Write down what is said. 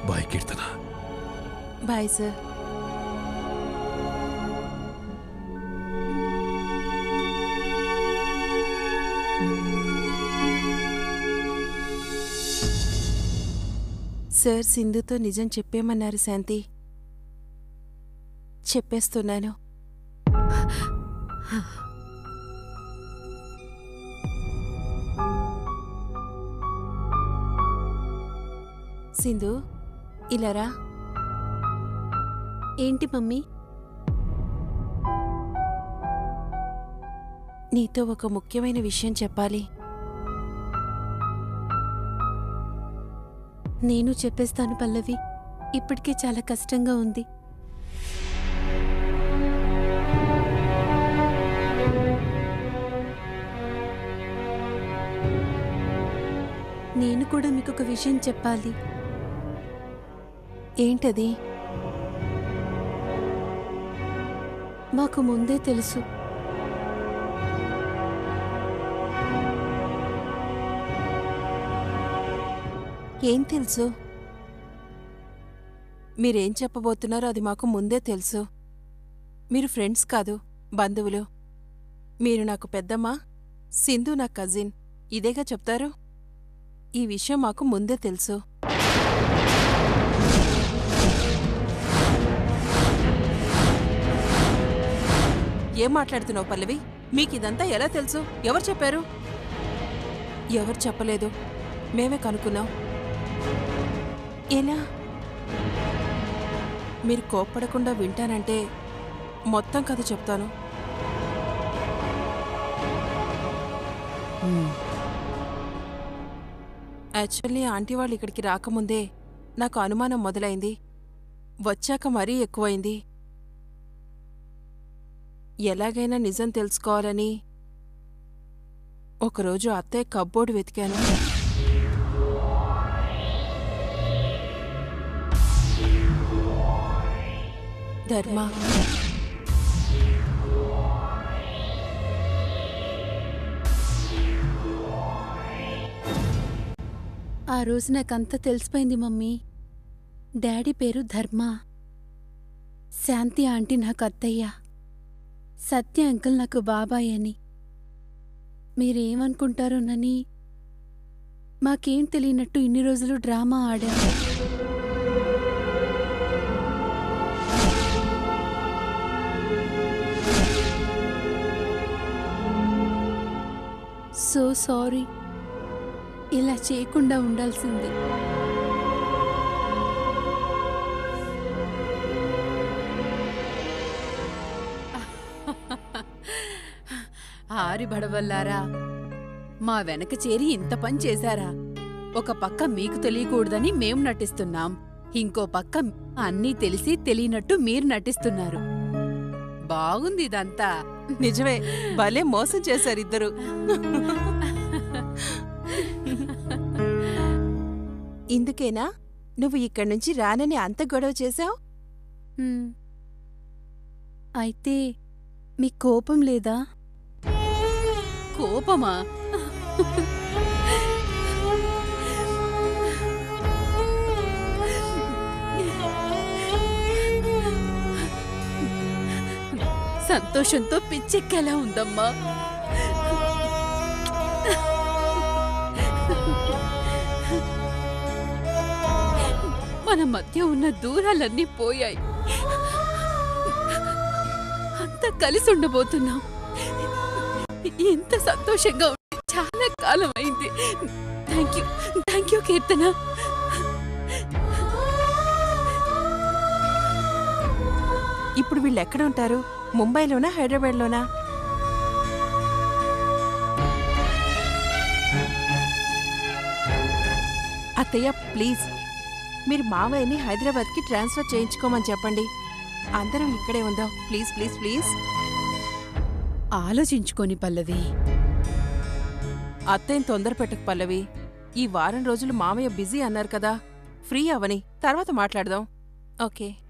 Bye Keerthana bye sir sir సింధుతో నిజం చెప్పేమన్నారు శాంతి చెప్పేస్తున్నాను సింధు ఇలారా ఏంటి మమ్మీ నీతో ఒక ముఖ్యమైన విషయం చెప్పాలి నేను చెప్పేస్తాను పల్లవి ఇప్పటికే చాలా కష్టంగా ఉంది నేను కూడా మీకు ఒక విషయం చెప్పాలి ఏంటది మాకు ముందే తెలుసు ఏం తెలుసు మీరేం చెప్పబోతున్నారో అది మాకు ముందే తెలుసు మీరు ఫ్రెండ్స్ కాదు బంధువులు మీరు నాకు పెద్దమ్మ సింధు నా కజిన్ ఇదేగా చెప్తారు ఈ విషయం మాకు ముందే తెలుసు ఏం మాట్లాడుతున్నావు పల్లవి మీకిదంతా ఎలా తెలుసు ఎవరు చెప్పారు ఎవరు చెప్పలేదు మేమే కనుక్కున్నాం ఎలా మీరు కోప్పడకుండా వింటానంటే మొత్తం కథ చెప్తాను యాక్చువల్లీ ఆంటీ వాళ్ళు ఇక్కడికి రాకముందే నాకు అనుమానం మొదలైంది వచ్చాక మరీ ఎక్కువైంది ఎలాగైనా నిజం తెలుసుకోవాలని ఒకరోజు అత్తయ్య కబ్బోర్డు వెతికాను ధర్మ ఆ రోజు నాకంతా తెలిసిపోయింది మమ్మీ డాడీ పేరు ధర్మ శాంతి ఆంటీ నాకు అత్తయ్య సత్య అంకుల్ నాకు బాబాయ్ అని మీరేమనుకుంటారోనని మాకేం తెలియనట్టు ఇన్ని రోజులు డ్రామా ఆడాము సో సారీ ఇలా చేయకుండా ఉండాల్సింది ఆరిబడవల్లారా మా వెనక చేరి ఇంత పని చేశారా ఒక పక్క మీకు తెలియకూడదని మేం నటిస్తున్నాం ఇంకో పక్క అన్నీ తెలిసి తెలియనట్టు మీరు నటిస్తున్నారు బాగుంది ఇదంతా నిజమే భలే మోసం చేశారు ఇద్దరు ఇందుకేనా నువ్వు ఇక్కడి నుంచి రానని అంత గొడవ చేశావు హ్మ్. అయితే మీ కోపం లేదా కోపమా సంతోషంతో పిచ్చెక్కేలా ఉందమ్మా మన మధ్య ఉన్న దూరాలన్నీ పోయాయి అంతా కలిసి ఉండబోతున్నాం ఎంత సంతోషంగా ఉంది చాలా కాలం అయింది thank you thank you Keerthana ఇప్పుడు వీళ్ళు ఎక్కడ ఉంటారు ముంబైలోనా హైదరాబాద్లోనా అత్తయ్య ప్లీజ్ మీరు మావయ్యని హైదరాబాద్కి ట్రాన్స్ఫర్ చేయించుకోమని చెప్పండి అందరం ఇక్కడే ఉందాం ప్లీజ్ ప్లీజ్ ప్లీజ్ ఆలోచించుకొని పల్లవి అత్తయ్యని తొందర పెట్టకు పల్లవి ఈ వారం రోజులు మామయ్య బిజీ అన్నారు కదా ఫ్రీ అవని తర్వాత మాట్లాడదాం ఓకే